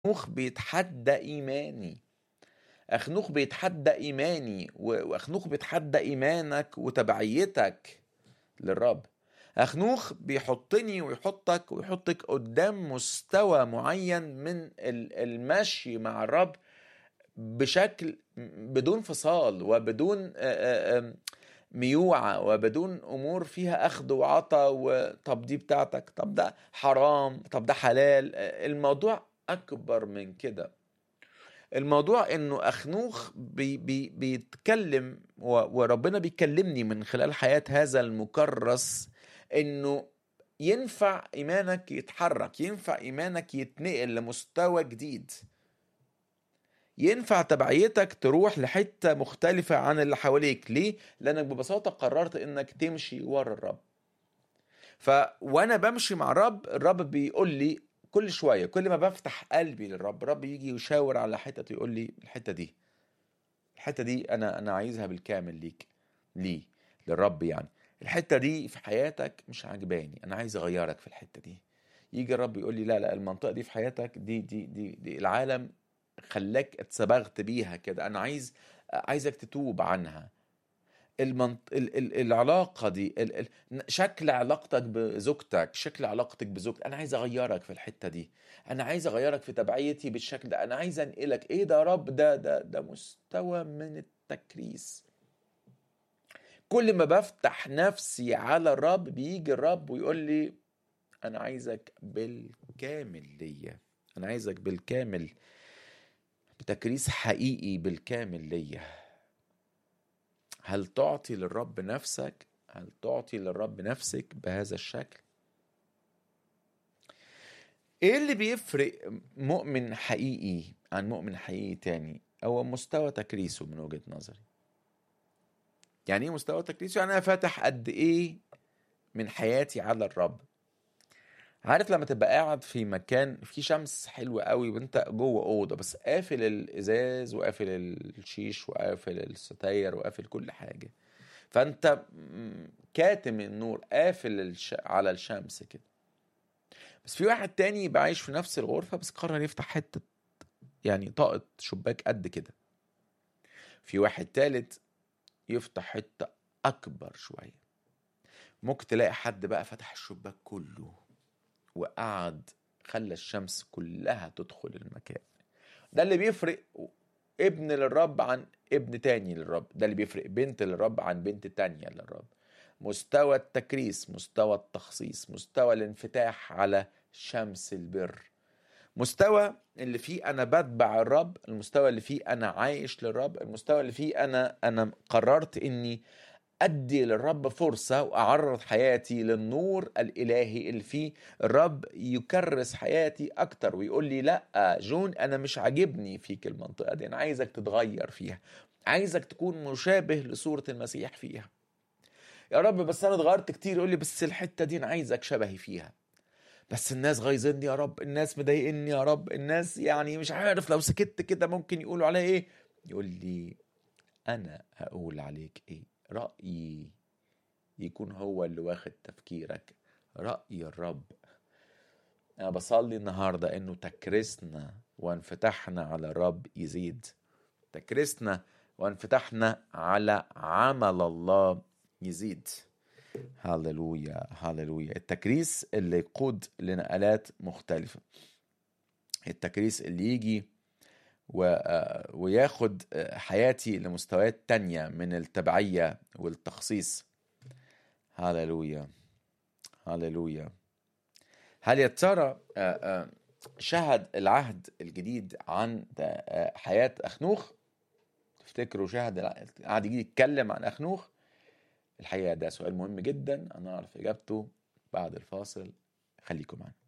أخنوخ بيتحدى إيماني أخنوخ بيتحدى إيماني و- وأخنوخ بيتحدى إيمانك وتبعيتك للرب أخنوخ بيحطني ويحطك ويحطك قدام مستوى معين من ال- المشي مع الرب بشكل بدون فصال وبدون آه، آه، آم، ميوعة وبدون أمور فيها أخذ وعطا وطب دي بتاعتك طب ده حرام طب ده حلال آه، الموضوع أكبر من كده الموضوع انه اخنوخ بي بي بيتكلم و- وربنا بيكلمني من خلال حياة هذا المكرس انه ينفع ايمانك يتحرك ينفع ايمانك يتنقل لمستوى جديد ينفع تبعيتك تروح لحتة مختلفة عن اللي حواليك ليه؟ لأنك ببساطة قررت إنك تمشي ورا الرب ف وانا بمشي مع الرب الرب بيقول لي كل شويه كل ما بفتح قلبي للرب الرب يجي يشاور على حته يقول لي الحته دي الحته دي انا انا عايزها بالكامل ليك ليه للرب يعني الحته دي في حياتك مش عجباني انا عايز اغيرك في الحته دي يجي الرب يقول لي لا لا المنطقه دي في حياتك دي دي دي, دي العالم خلاك اتسبغت بيها كده انا عايز عايزك تتوب عنها المنط... ال... ال... العلاقه دي ال... ال... شكل علاقتك بزوجتك شكل علاقتك بزوجتك انا عايز اغيرك في الحته دي انا عايز اغيرك في تبعيتي بالشكل ده انا عايز انقلك ايه ده يا رب ده ده ده مستوى من التكريس كل ما بفتح نفسي على الرب بيجي الرب ويقول لي انا عايزك بالكامل ليا انا عايزك بالكامل بتكريس حقيقي بالكامل ليا هل تعطي للرب نفسك هل تعطي للرب نفسك بهذا الشكل ايه اللي بيفرق مؤمن حقيقي عن مؤمن حقيقي تاني هو مستوى تكريسه من وجهة نظري يعني ايه مستوى تكريسه يعني انا فاتح قد ايه من حياتي على الرب عارف لما تبقى قاعد في مكان في شمس حلوة قوي وانت جوه اوضه بس قافل الازاز وقافل الشيش وقافل الستاير وقافل كل حاجه فانت م- كاتم النور قافل الش... على الشمس كده بس في واحد تاني يبقى عايش في نفس الغرفه بس قرر يفتح حته يعني طاقه شباك قد كده في واحد تالت يفتح حته اكبر شويه ممكن تلاقي حد بقى فتح الشباك كله وقعد خلى الشمس كلها تدخل المكان ده اللي بيفرق ابن للرب عن ابن تاني للرب ده اللي بيفرق بنت للرب عن بنت تانية للرب مستوى التكريس مستوى التخصيص مستوى الانفتاح على شمس البر مستوى اللي فيه انا بتبع الرب المستوى اللي فيه انا عايش للرب المستوى اللي فيه انا انا قررت اني ادي للرب فرصه واعرض حياتي للنور الالهي اللي فيه الرب يكرس حياتي اكتر ويقول لي لا جون انا مش عاجبني فيك المنطقه دي انا عايزك تتغير فيها عايزك تكون مشابه لصوره المسيح فيها يا رب بس انا اتغيرت كتير يقول لي بس الحته دي انا عايزك شبهي فيها بس الناس غايظني يا رب الناس مضايقني يا رب الناس يعني مش عارف لو سكت كده ممكن يقولوا عليا ايه يقول لي انا هقول عليك ايه رايي يكون هو اللي واخد تفكيرك راي الرب انا بصلي النهارده انه تكرسنا وانفتحنا على الرب يزيد تكرسنا وانفتحنا على عمل الله يزيد هللويا هللويا التكريس اللي يقود لنقلات مختلفة التكريس اللي يجي و... آه، وياخد آه، حياتي لمستويات تانية من التبعية والتخصيص هللويا هللويا هل يا ترى آه، آه، شهد العهد الجديد عن آه، حياة أخنوخ تفتكروا شهد العهد الجديد يتكلم عن أخنوخ الحقيقة ده سؤال مهم جدا أنا أعرف إجابته بعد الفاصل خليكم معنا